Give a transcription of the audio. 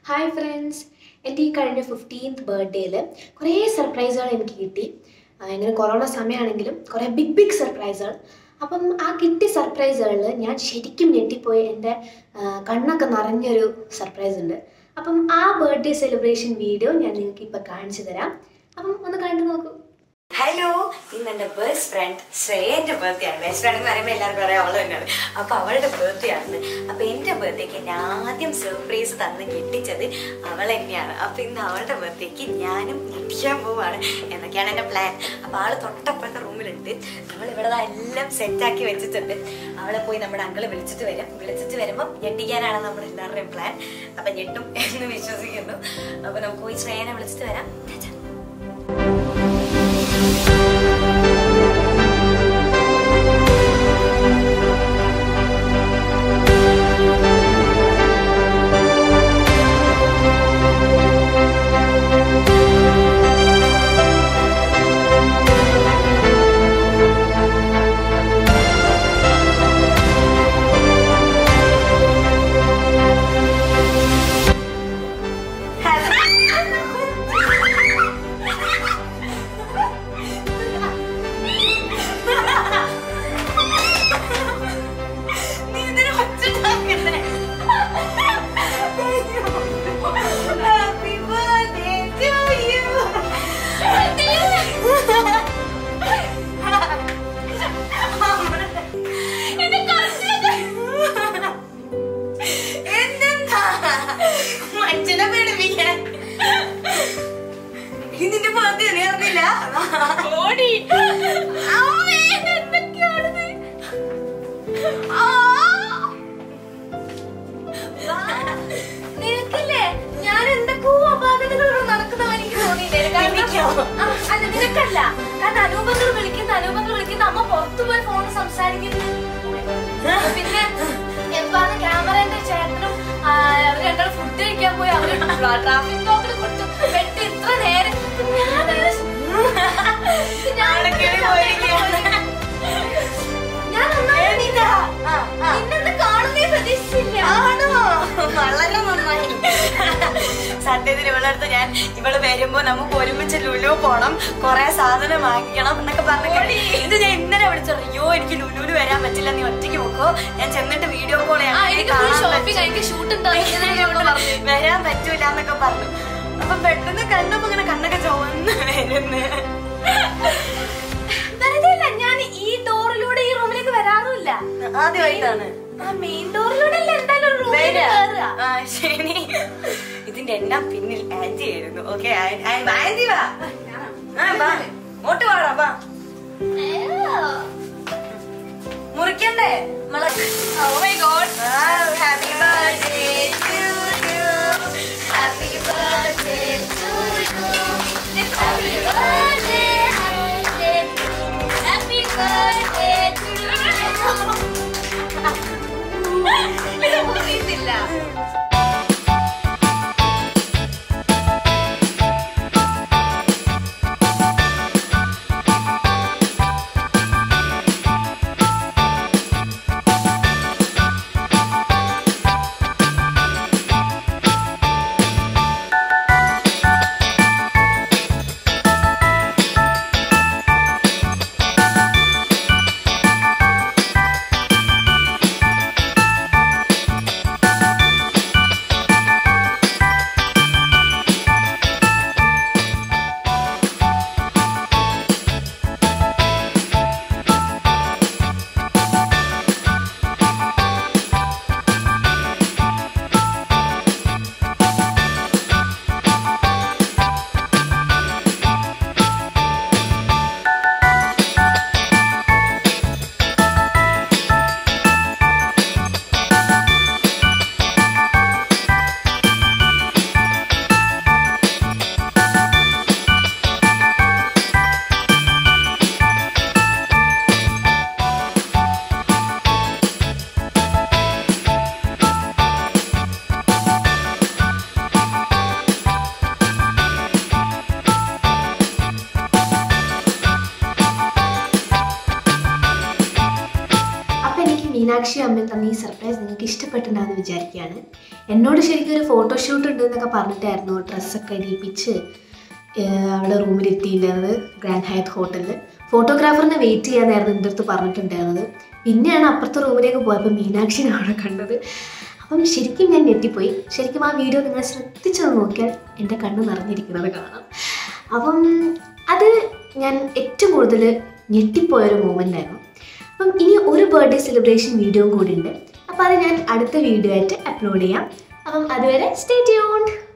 Hi friends എൻ്റെ ഈ കഴിഞ്ഞ ഫിഫ്റ്റീൻത്ത് ബർത്ത്ഡേയിൽ കുറേ സർപ്രൈസുകൾ എനിക്ക് കിട്ടി ആ, ഇങ്ങനെ കൊറോണ സമയമാണെങ്കിലും കുറേ ബിഗ് ബിഗ് സർപ്രൈസുകൾ അപ്പം ആ കിട്ടിയ സർപ്രൈസുകളിൽ ഞാൻ ശരിക്കും ഞെട്ടിപ്പോയി എൻ്റെ ആ, കണ്ണൊക്കെ നിറഞ്ഞൊരു സർപ്രൈസ് ഉണ്ട് അപ്പം ആ ബർത്ത്ഡേ സെലിബ്രേഷൻ വീഡിയോ ഞാൻ നിങ്ങൾക്ക് ഇപ്പം കാണിച്ചു തരാം അപ്പം ഒന്ന് കണ്ടു നോക്കൂ ഹലോ ഇന്ന് എൻ്റെ ബെസ്റ്റ് ഫ്രണ്ട് ശ്രേയൻ്റെ ബർത്ത്ഡേ ആണ് ബെസ്റ്റ് ഫ്രണ്ട് എന്ന് പറയുമ്പോൾ എല്ലാവർക്കും അറിയാം അവൾ തന്നെയാണ് അപ്പോൾ അവളുടെ ബർത്ത്ഡേ ആണ് അപ്പോൾ എൻ്റെ ബർത്ത്ഡേക്ക് എന്നെ ആദ്യം സർപ്രൈസ് തന്ന് കെട്ടിച്ചത് അവൾ തന്നെയാണ് അപ്പോൾ ഇന്ന് അവളുടെ ബർത്ത്ഡേക്ക് ഞാനും ഞെട്ടിക്കാൻ പോവാണ് എന്നൊക്കെയാണ് എൻ്റെ പ്ലാൻ അപ്പോൾ ആൾ തൊട്ടപ്പുറത്തെ റൂമിലുണ്ട് നമ്മൾ ഇവിടെ ദാ എല്ലാം സെറ്റാക്കി വെച്ചിട്ടുണ്ട് അവളെ പോയി നമ്മുടെ അങ്കിള് വിളിച്ചിട്ട് വരും വിളിച്ചിട്ട് വരുമ്പോൾ ഞെട്ടിക്കാനാണ് നമ്മുടെ എല്ലാവരുടെയും പ്ലാൻ അപ്പം ഞെട്ടും എന്ന് വിശ്വസിക്കുന്നു അപ്പോൾ നമുക്ക് പോയി ശ്രേയനെ വിളിച്ചിട്ട് വരാം നീ എന്തിനാ ഒച്ചയുണ്ടാക്കുന്നെ? Happy birthday to you. എന്തെന്നാ? മനുഷ്യനെ പേടിപ്പിക്കാൻ. ഇതിന്റെ birthday നീ അറിഞ്ഞില്ല? അമ്മേ, എന്തൊക്കെയാണിത്? ആ നിനക്കില്ലേ ഞാൻ എന്തൊക്കെയോ അപാകതകളോട് നടക്കുന്നവൻ എനിക്ക് തോന്നിയില്ലേ എനിക്കോ? ആ, അല്ല നിനക്കല്ല കാരണം അനൂപങ്ങൾ വിളിക്കുന്ന അനൂപങ്ങൾ വിളിക്കുന്ന അമ്മ പുറത്തു പോയി ഫോൺ സംസാരിക്കുന്നു പിന്നെ എന്താണ് ക്യാമറന്റെ ചേട്ടനും ആ, അവര് രണ്ടാളും ഫുഡ് കഴിക്കാൻ പോയി അവര് ട്രാഫിക് ബ്ലോക്കിൽ കൊടുത്തു വെട്ടി ഇത്ര നേരം ഞാനൊരു- ഞാൻ ആളൊക്കെ പോയിരിക്കുകയാണ്. ഞാൻ ഒന്നാമത് ഏതിതാ? ആ, ആ. നിന്നെന്ന് കാണുന്നേ പ്രതീക്ഷിച്ചില്ല ആണോ വളരെ നന്നായി സത്യത്തിൽ ഇവളുടെ അടുത്ത് ഞാൻ ഇവള് വരുമ്പോ നമുക്ക് ഒരുമിച്ച് ലുലു പോണം കൊറേ സാധനം വാങ്ങിക്കണം എന്നൊക്കെ പറഞ്ഞു ഇത് ഞാൻ ഇന്നലെ വിളിച്ചു അയ്യോ എനിക്ക് ലുലുവിൽ വരാൻ പറ്റില്ല നീ ഒറ്റയ്ക്ക് പോക്കോ ഞാൻ ചെന്നിട്ട് വീഡിയോ കോൾ ആ എനിക്ക് ഫുൾ ഷോപ്പിംഗ് എനിക്ക് ഷൂട്ട് ഉണ്ടാവും വരാൻ പറ്റൂല എന്നൊക്കെ പറഞ്ഞു അപ്പൊ പെട്ടെന്ന് കണ്ടപ്പോ ഇങ്ങനെ കണ്ണൊക്കെ ചുവന്ന് വരുന്നു വെറുതെയല്ല ഞാൻ ഈ ഡോറിലൂടെ ഈ റൂമിലേക്ക് വരാറുമില്ല ആദ്യമായിട്ടാണ് ആ മെയിൻ ഡോറിലൂടെ അല്ല എന്തായാലും ഒരു റൂമിൽ വരാ. കയറുക ആ, ശരി ഇതിന്റെ എല്ലാം പിന്നിൽ ആന്റി ആയിരുന്നു ഓക്കെ ആന്റി വാ ആ, വാ. ഇങ്ങോട്ട് വാടാ വാ മുറിക്കണ്ടേ നമ്മളെ Oh my god. Happy birthday Happy birthday to you. Happy birthday, happy birthday to you. ഇത് മുറിയുന്നില്ല. മീനാക്ഷി അമ്മയും തന്ന ഈ സർപ്രൈസ് നിങ്ങൾക്ക് ഇഷ്ടപ്പെട്ടിട്ടുണ്ടാകുമെന്ന് വിചാരിക്കുകയാണ് എന്നോട് ശരിക്കും ഒരു ഫോട്ടോഷൂട്ട് ഉണ്ട് എന്നൊക്കെ പറഞ്ഞിട്ടായിരുന്നു ഡ്രസ്സൊക്കെ ഇടിപ്പിച്ച് ഏഹ് അവിടെ റൂമിലെത്തിയിട്ടുണ്ടായിരുന്നത് ഗ്രാൻഡ് ഹയത്ത് ഹോട്ടലിൽ ഫോട്ടോഗ്രാഫറിനെ വെയിറ്റ് ചെയ്യാനായിരുന്നു എൻ്റെ അടുത്ത് പറഞ്ഞിട്ടുണ്ടായിരുന്നത് പിന്നെയാണ് അപ്പുറത്തെ റൂമിലേക്ക് പോയപ്പോൾ മീനാക്ഷിനെ അവിടെ കണ്ടത് അപ്പം ശരിക്കും ഞാൻ ഞെട്ടിപ്പോയി ശരിക്കും ആ വീഡിയോ നിങ്ങൾ ശ്രദ്ധിച്ചത് നോക്കിയാൽ എൻ്റെ കണ്ണ് നിറഞ്ഞിരിക്കുന്നത് കാണാം അപ്പം അത് ഞാൻ ഏറ്റവും കൂടുതൽ ഞെട്ടിപ്പോയൊരു മൂമെൻ്റ് ആയിരുന്നു അപ്പം ഇനി ഒരു ബർത്ത്ഡേ സെലിബ്രേഷൻ വീഡിയോയും കൂടി ഉണ്ട് അപ്പോൾ അത് ഞാൻ അടുത്ത വീഡിയോ ആയിട്ട് അപ്ലോഡ് ചെയ്യാം അപ്പം അതുവരെ സ്റ്റേ ട്യൂൺഡ്